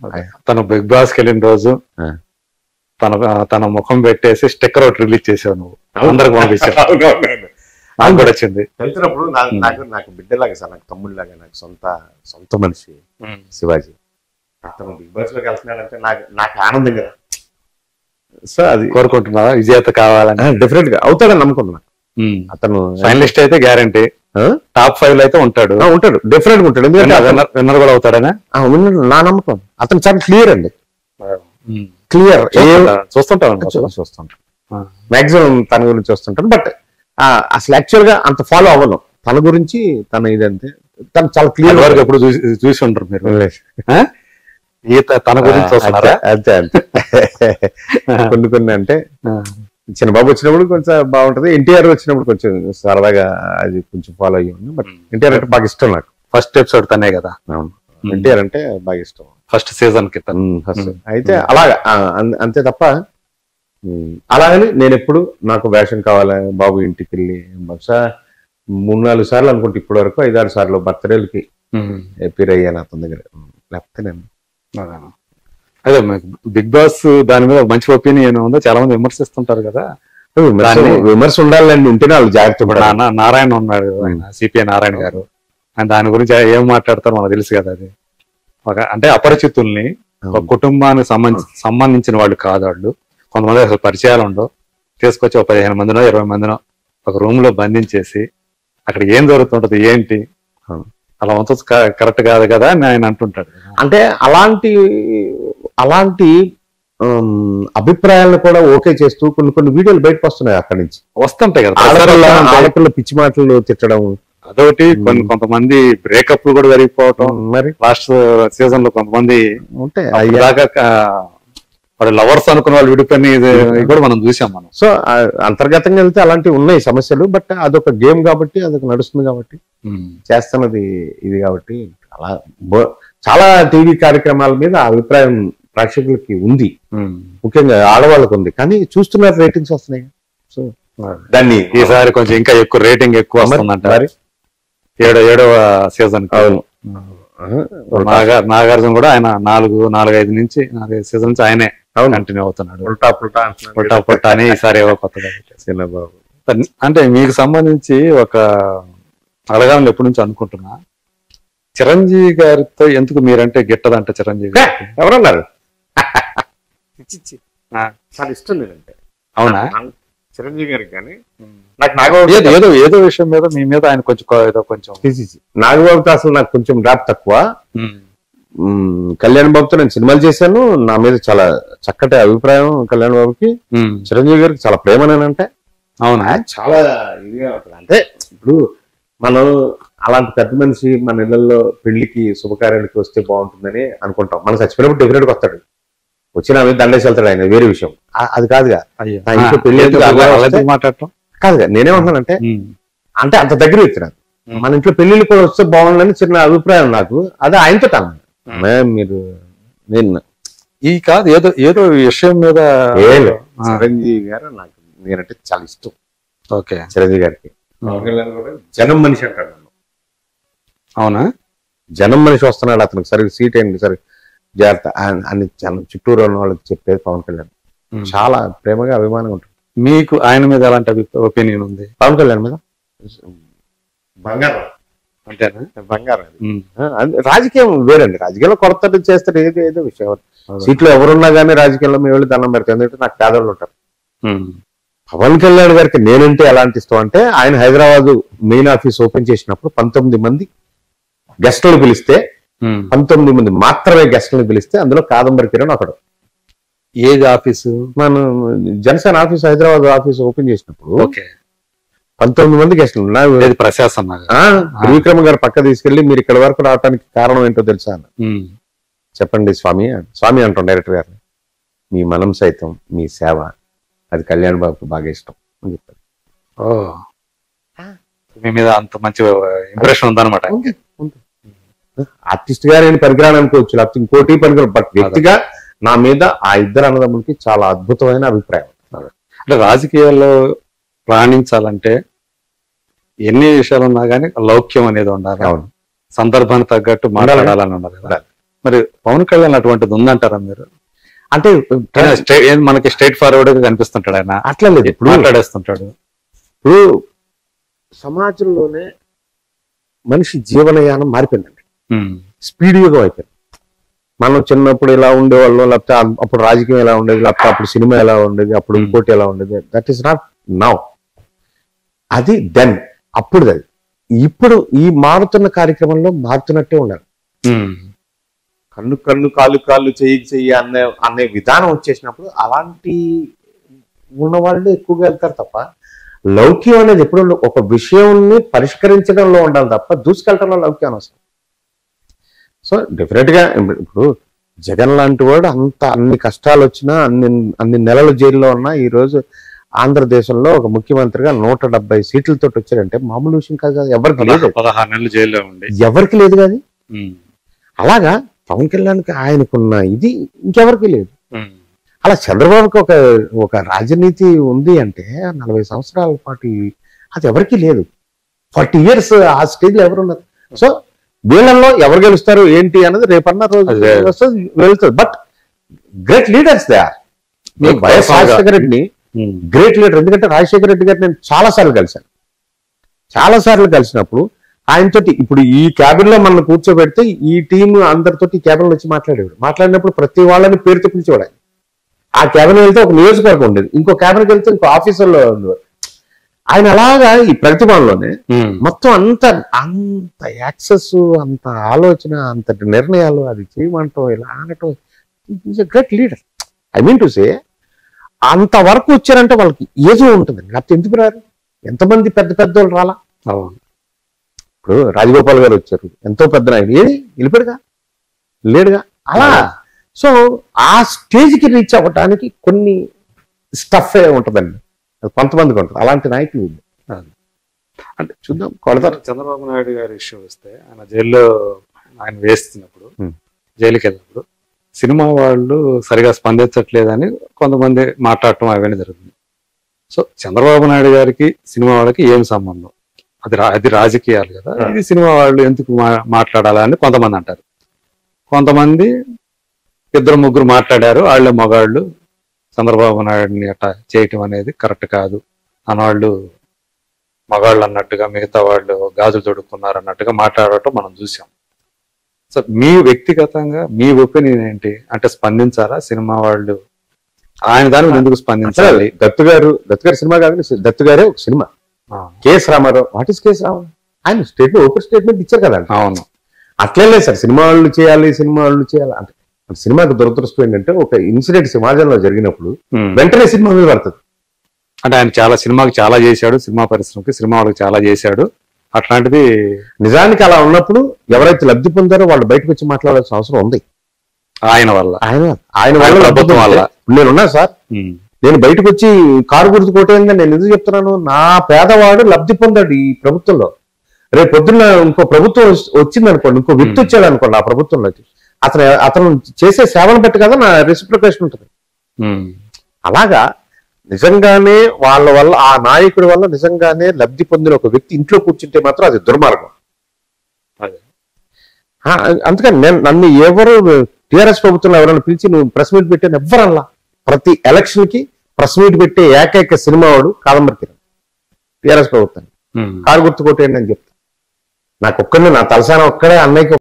తను big boss కి వెళ్ళిన రోజు ఆ. తన తన ముఖం పెట్టేసి స్టిక్కర్ ఒకటి రిలీజ్ చేసావు నువ్వు అందరికి పంపించావు అవునవునవును. నాకు కూడా వచ్చింది వెళ్తున్నప్పుడు నాకు నాకు నాకు బిడ్డలాగా సార్ నాకు తమ్ముళ్ళలాగా నాకు సొంత సొంత మనిషి శివాజీ అతను బిగ్ బాస్ లోకి వెళ్తున్నాడంటే నాకు నాకు ఆనందం కదా సో అది కోరుకుంటున్నావా విజేత కావాలని డెఫినెట్ గా అవుతాడని నమ్ముకున్నా అతను ఫైనలిస్ట్ అయితే గ్యారంటీ ఆ? టాప్ ఫైవ్ లో అయితే ఉంటాడు ఆ, ఉంటాడు డెఫినెట్ గా ఉంటాడు ఎందుకంటే అతను- విన్నర్ విన్నర్ కూడా అవుతాడనా ఆ, ఉన్నాడు, నా నమ్మకం అతను చాలా క్లియర్ అండి క్లియర్ చూస్తుంటాను చూస్తుంటాను మాక్సిమం తన గురించి వస్తుంటాను బట్ అసలు యాక్చువల్ గా అంత ఫాలో అవ్వను తన గురించి తన ఇదంతే తను చాలా క్లియర్ వరకు ఎప్పుడు చూసి చూసి ఉంటారు మీరు ఆ? ఈత తన గురించి చూస్తున్నారా అంతే అంతే కొన్ని కొన్ని అంటే చిన్న బాబు వచ్చినప్పుడు కొంచెం బాగుంటది ఎన్టీఆర్ వచ్చినప్పుడు కొంచెం సరదాగా అది కొంచెం ఫాలో అయ్యి ఉంది బట్ ఎన్టీఆర్ అంటే బాగా ఇష్టం నాకు ఫస్ట్ ఎపిసోడ్ తనే కదా అవును ఎన్టీఆర్ అంటే బాగా ఇష్టం ఫస్ట్ సీజన్ కి తను ఉమ్, first. ఉమ్. అయితే అలాగా ఆ, అన్- అంతే తప్ప ఉమ్, అలాగని నేను ఎప్పుడు నాకు వేషం కావాలి బాబు ఇంటికి వెళ్ళి బహుశా మూడు నాలుగు సార్లు అనుకుంటే ఇప్పటి వరకు ఐదారు సార్లు బర్త్డేలకి ఎపిర్ అయ్యాను అతని దగ్గర ఉమ్, లేకపోతే నేను అదే. అదే బిగ్ బాస్ దాని మీద ఒక మంచి ఒపీనియన్ ఉందో చాలా మంది విమర్శిస్తుంటారు కదా విమర్శ దాన్ని- విమర్శ ఉండాలని ఉంటేనే వాళ్ళు జాగ్రత్త ఇప్పుడు పడాలి నా- నారాయణ ఉన్నాడు సిపిఐ నారాయణ గారు ఆయన దాని గురించి ఏం మాట్లాడతారో మనకు తెలుసు కదా అది ఒక అంటే అపరిచితుల్ని ఒక కుటుంబానికి సంబంధించి సంబంధించిన వాళ్ళు కాదు వాళ్ళు కొంతమంది అసలు పరిచయాలు ఉండవు తీసుకొచ్చి ఒక పదిహేను మందినో ఇరవై మందినో ఒక రూమ్ లో బంధించేసి అక్కడ ఏం జరుగుతుంటది ఏంటి అవును. అలా ఉంచచ్చు కరెక్ట్ కాదు కదా అని ఆయన అంటుంటాడు అంటే అలాంటి అలాంటి ఉమ్, అభిప్రాయాలను కూడా ఓకే చేస్తూ కొన్ని కొన్ని వీడియోలు బయటకు వస్తున్నాయి అక్కడి నుంచి వస్తుంటాయి కదా ఆడపిల్ల ప్రసారాలు ఉంటాయి. ఆడపిల్ల పిచ్చి మాటలు తిట్టడం అదొకటి కొన్ని కొంతమంది బ్రేకప్ కూడా జరిగిపోవటం మరి లాస్ట్ సీజన్ లో కొంతమంది ఉంటాయి అప్పుడు దాకా కా- వాడు లవర్స్ అనుకున్న వాళ్ళు విడిపోయిన ఇది ఇది కూడా మనం చూసాం మనం సో ఆ, అంతర్గతంగా వెళ్తే అలాంటివి ఉన్నాయి సమస్యలు బట్ అదొక గేమ్ కాబట్టి అదొక నడుస్తుంది కాబట్టి చేస్తున్నది ఇది కాబట్టి అలా బో- చాలా టీవీ కార్యక్రమాల మీద ఆ అభిప్రాయం ప్రేక్షకులకి ఉంది ముఖ్యంగా ఆడవాళ్ళకు ఉంది కానీ చూస్తున్నారు రేటింగ్స్ వస్తున్నాయి సో దాన్ని ఈసారి కొంచెం ఇంకా ఎక్కువ రేటింగ్ ఎక్కువ వస్తుందంట మరి ఏడో ఏడవ సీజన్ అవును నాగా నాగార్జున కూడా ఆయన నాలుగు నాలుగైదు నుంచి నాలుగైదు సీజన్ నుంచి ఆయనే అవును. కంటిన్యూ అవుతున్నాడు ఉల్టా పుల్టా అంటున్నాడు. పొట్టా పొట్టా అని ఈసారి ఏవో కొత్తగా పెట్టారు. చిన్నబాబు అంటే మీకు సంబంధించి ఒక అడగాలని ఎప్పటి నుంచి అనుకుంటున్నా చిరంజీవి గారితో ఎందుకు మీరంటే గిట్టదంట చిరంజీవి గారికి? ఎవరన్నారు ఆ, చాలా ఇష్టం నేనంటే అవునా చిరంజీవి గారికి కానీ నాకు నాగబాబు ఏదో ఏదో ఏదో విషయం మీద మీ మీద ఆయన కొంచెం కో- ఏదో కొంచెం నాగబాబుతో అసలు నాకు కొంచెం ర్యాప్ తక్కువ మ్మ్, కళ్యాణ్ బాబుతో నేను సినిమాలు చేశాను నా మీద చాలా చక్కటి అభిప్రాయం కళ్యాణ్ బాబుకి ఉమ్, చిరంజీవి గారికి చాలా ప్రేమనేనంటే అవునా చాలా ఇదిగా ఉంటుంది అంటే ఇప్పుడు మనం అలాంటి పెద్ద మనిషి మన ఇళ్లలో పెళ్లికి శుభకార్యానికి వస్తే బాగుంటుందని అనుకుంటాం మనం చచ్చిపోయినప్పుడు డెఫినెట్ గా వస్తాడు వచ్చి నా మీద దండేసి వెళ్తాడు ఆయన వేరే విషయం ఆ- అది కాదుగా అయ్యో నా ఇంట్లో పెళ్లి ఎందుకు ఎందుకు అలా- అలా అలా వస్తే? ఎందుకు మాట్లాడటం కాదుగా నేనేమంటున్నానంటే ఉమ్, అంటే అంత దగ్గర వ్యక్తినాను మ్మ్. మన ఇంట్లో పెళ్లిళ్ళు కూడా వస్తే బాగుండని చిన్న అభిప్రాయం నాకు అదే ఆయనతో అన్నాను "మ్యామ్, మీరు నేను ఈ కాదు ఏదో ఏదో విషయం మీద ఏలే. ఆ, చిరంజీవి గారు నాకు నేనంటే చాలా ఇష్టం ఓకే చిరంజీవి గారికి పవన్ కళ్యాణ్ కూడా జనం మనిషి అంటాడు నన్ను అవునా జనం మనిషి వస్తున్నాడు అతనికి సరిగ్గా సీట్ అయింది సరే జాగ్రత్త అని- అని జనం చుట్టూరు ఉన్న వాళ్ళకి చెప్పేది పవన్ కళ్యాణ్ ఉమ్. చాలా ప్రేమగా అభిమానంగా ఉంటుంది మీకు ఆయన మీద ఎలాంటి ఒపీనియన్ ఉంది పవన్ కళ్యాణ్ మీద బంగారం అంతేనా బంగారం అది. ఉమ్, ఆ, అది రాజకీయం వేరండి రాజకీయంలో కొరత చేస్తారు ఏదో ఏదో విషయం అవును. సీట్లో ఎవరున్నా కానీ రాజకీయంలో మేము వెళ్ళి దండం పెడతాం ఎందుకంటే నాకు పేదవాళ్ళు ఉంటారు ఉమ్, పవన్ కళ్యాణ్ గారికి నేనంటే ఎలాంటి ఇష్టం అంటే ఆయన హైదరాబాద్ మెయిన్ ఆఫీస్ ఓపెన్ చేసినప్పుడు పంతొమ్మిది మంది గెస్టులు పిలిస్తే ఉమ్. పంతొమ్మిది మంది మాత్రమే గెస్టులు పిలిస్తే అందులో కాదంబరి కిరణ్ ఒకడు ఏది ఆఫీసు మనం Janasena office Hyderabad office open చేసినప్పుడు ఓకే పంతొమ్మిది మంది గెస్టులు నా ఏది ప్రశాసన ఆ, త్రివిక్రమ గారు పక్క తీసుకెళ్లి మీరు ఇక్కడ వరకు రావడానికి కారణం ఏంటో తెలుసా అన్న ఉమ్, చెప్పండి స్వామి స్వామి అంటాం డైరెక్టర్ గారు మీ మనం సైతం మీ సేవ అది కళ్యాణ్ బాబుకి బాగా ఇష్టం అని చెప్పారు ఓ మీ మీద అంత మంచి ఇంప్రెషన్ ఉందన్నమాట ఆర్టిస్ట్ గా నేను పనికిరాను అనుకోవచ్చు లేకపోతే ఇంకోటి పనికిరా బట్ వ్యక్తిగా నా మీద ఆ ఇద్దరు అన్నదమ్ములకి చాలా అద్భుతమైన అభిప్రాయం అంటే రాజకీయాల్లో రాణించాలంటే ఎన్ని విషయాలు ఉన్నా కానీ లౌక్యం అనేది ఉండాలి అవును సందర్భానికి తగ్గట్టు మాట్లాడాలని ఉండాలి కదా. మరి పవన్ కళ్యాణ్ అటువంటిది ఉందంటారా మీరు అంటే ఆయన స్ట్రే- ఏం మనకి స్ట్రైట్ ఫార్వర్డ్ గా కనిపిస్తుంటాడు ఆయన అట్లా లేదు ఇప్పుడు మాట్లాడేస్తుంటాడు ఇప్పుడు సమాజంలోనే మనిషి జీవనయానం మారిపోయిందండి ఉమ్, స్పీడ్ యుగం అయిపోయింది మనం చిన్నప్పుడు ఇలా ఉండేవాళ్ళం లేకపోతే ఆ- అప్పుడు రాజకీయం ఎలా ఉండేది లేకపోతే అప్పుడు సినిమా ఎలా ఉండేది అప్పుడు ఇంకోటి ఎలా ఉండేది దట్ ఈస్ నాట్ నౌ అది దెన్ అప్పుడు అది ఇప్పుడు ఈ మారుతున్న కార్యక్రమంలో మారుతున్నట్టే ఉండాలి ఉమ్, కన్ను కన్ను కాలు కాళ్ళు చెయ్యి చెయ్యి అనే అనే విధానం వచ్చేసినప్పుడు అలాంటి ఉన్న వాళ్ళు ఎక్కువగా వెళ్తారు తప్ప లౌక్యం అనేది ఎప్పుడు ఉండదు. ఒక విషయాన్ని పరిష్కరించడంలో ఉండాలి తప్ప దూసుకెళ్ళటంలో లౌక్యం అవసరం సో డెఫినెట్ గా ఇప్పుడు జగన్ లాంటి వాడు అంత అన్ని కష్టాలు వచ్చినా అన్ని అన్ని నెలలు జైల్లో ఉన్నా ఈ రోజు ఆంధ్రదేశంలో ఒక ముఖ్యమంత్రిగా నూట డెబ్బై సీట్లతో వచ్చారంటే మామూలు విషయం కాదు కదా ఎవరికి లేదు పదహా- పదహారు నెలలు జైల్లో ఉండి ఎవరికి లేదు కానీ ఉమ్, అలాగా పవన్ కళ్యాణ్కి ఆయనకున్న ఇది ఇంకెవరికి లేదు ఉమ్, అలా చంద్రబాబుకి ఒక ఒక రాజనీతి ఉంది అంటే నలభై సంవత్సరాల పాటు అది ఎవరికి లేదు ఫార్టీ ఇయర్స్ ఆ స్టేజ్ లో ఎవరు ఉన్నారు సో వీళ్ళల్లో ఎవరు గెలుస్తారు ఏంటి అన్నది రేపన్న రోజు అదే. వస్తుంది, వెళ్తుంది but great leaders they are మీకు వైఎస్ personal గా- రాజశేఖర రెడ్డిని ఉమ్, గ్రేట్ లీడర్ ఎందుకంటే రాజశేఖర రెడ్డి గారిని నేను చాలా సార్లు కలిశాను చాలా సార్లు కలిసినప్పుడు ఆయనతోటి ఇప్పుడు ఈ క్యాబిన్ లో మనం కూర్చోబెడితే ఈ టీం అందరితోటి క్యాబిన్ వచ్చి మాట్లాడేవాడు మాట్లాడినప్పుడు ప్రతి వాళ్ళని పేరుతో పిలిచేవాడు ఆయన ఆ క్యాబిన్ వెళ్తే ఒక నియోజకవర్గం ఉండేది ఇంకో క్యాబిన్కి వెళ్తే ఇంకో ఆఫీసర్లో ఉండేవారు ఆయన అలాగా ఈ ప్రతిభలోనే ఉమ్, మొత్తం అంత అంత యాక్సెస్ అంత ఆలోచన అంతటి నిర్ణయాలు అది చేయమంటాం ఇలా అనటం is great leader I mean to say అంత వరకు వచ్చారంటే వాళ్ళకి ఏదో ఉంటుంది లేకపోతే ఎందుకు రారు ఎంతమంది పెద్ద పెద్ద వాళ్ళు రాలా అవును ఇప్పుడు రాజగోపాల్ గారు వచ్చారు ఎంతో పెద్ద నాయకుడు ఏది వెళ్ళిపోయాడుగా లేడుగా అలా సో ఆ స్టేజ్కి రీచ్ అవ్వటానికి కొన్ని స్టఫ్ ఉంటుందండి అది కొంతమందికి ఉంటుంది అలాంటి నాయకులు ఉంది. అది. అంటే చూద్దాం కొడతారు చంద్రబాబు నాయుడు గారి ఇష్యూ వస్తే ఆయన జైల్లో ఆయన వేస్తున్నప్పుడు Hmm. జైలుకి వెళ్ళినప్పుడు సినిమా వాళ్ళు సరిగా స్పందించట్లేదని కొంతమంది మాట్లాడటం అవన్నీ జరుగుతుంది సో చంద్రబాబు నాయుడు గారికి సినిమా వాళ్ళకి ఏం సంబంధం అది రా- అది రాజకీయాలు కదా Hmm. ఇది సినిమా వాళ్ళు ఎందుకు మా- మాట్లాడాలా అని కొంతమంది అంటారు కొంతమంది ఇద్దరు ముగ్గురు మాట్లాడారు వాళ్ళే మగాళ్ళు చంద్రబాబు నాయుడిని అట్లా చేయటం అనేది కరెక్ట్ కాదు అన్నవాళ్ళు మగాళ్ళు అన్నట్టుగా మిగతా వాళ్ళు గాజులు తొడుక్కున్నారు అన్నట్టుగా మాట్లాడటం మనం చూసాం సో మీ వ్యక్తిగతంగా మీ ఒపీనియన్ ఏంటి అంటే స్పందించాలా సినిమా వాళ్ళు ఆయన దాని మీద ఎందుకు స్పందించాలి దత్తు గారు దత్తు గారి సినిమా కాదు దత్తు గారే ఒక సినిమా ఆ, KS Ramarao what is KS Ramarao ఆయన స్టేట్మెంట్ ఓపెన్ స్టేట్మెంట్ ఇచ్చారు కదండి అవును అట్లే లేదు సార్ సినిమా వాళ్ళు చేయాలి సినిమా వాళ్ళు చేయాలి అంటే సినిమాకి దురదృష్టం ఏంటంటే ఒక ఇన్సిడెంట్ సమాజంలో జరిగినప్పుడు ఉమ్. వెంటనే సినిమా మీద పడుతుంది అంటే ఆయన చాలా సినిమాకి చాలా చేశాడు సినిమా పరిశ్రమకి సినిమా వాళ్ళకి చాలా చేశాడు అట్లాంటిది నిజానికి అలా ఉన్నప్పుడు ఎవరైతే లబ్ధి పొందారో వాళ్ళు బయటకు వచ్చి మాట్లాడాల్సిన అవసరం ఉంది ఆయన వల్ల ఆయన ఆయన వల్ల ఆయన లబ్ధి ప్రభుత్వం వల్ల. పొందితే నేనున్నా సార్ ఉమ్. నేను బయటకు వచ్చి కారు గుర్తు కొట్టేందని నేను ఎందుకు చెప్తున్నాను నా పేదవాడు లబ్ధి పొందాడు ఈ ప్రభుత్వంలో రేపు పొద్దున్న ఇంకో ప్రభుత్వం వచ్చింది అనుకోండి ఇంకో వ్యక్తి వచ్చాడు అనుకోండి ఆ ప్రభుత్వంలోకి అతను అతను చేసే సేవను బట్టి కదా నా రెసిప్రికేషన్ ఉంటుంది ఉమ్. అలాగా నిజంగానే వాళ్ళ వల్ల ఆ నాయకుడి వల్ల నిజంగానే లబ్ధి పొందిన ఒక వ్యక్తి ఇంట్లో కూర్చుంటే మాత్రం అది దుర్మార్గం అదే ఆ, అందుకని నేను నన్ను ఎవరు టిఆర్ఎస్ ప్రభుత్వంలో ఎవరైనా పిలిచి నువ్వు ప్రెస్ మీట్ పెట్టాను ఎవ్వరల్లా ప్రతి ఎలక్షన్ కి ప్రెస్ మీట్ పెట్టే ఏకైక సినిమా వాడు కాదంబరి కిరణ్ టిఆర్ఎస్ ప్రభుత్వం ఉమ్. కారు గుర్తు కొట్టేయండి అని చెప్తా నాకు ఒక్కడే నా తలసాన ఒక్కడే అన్నయ్యకి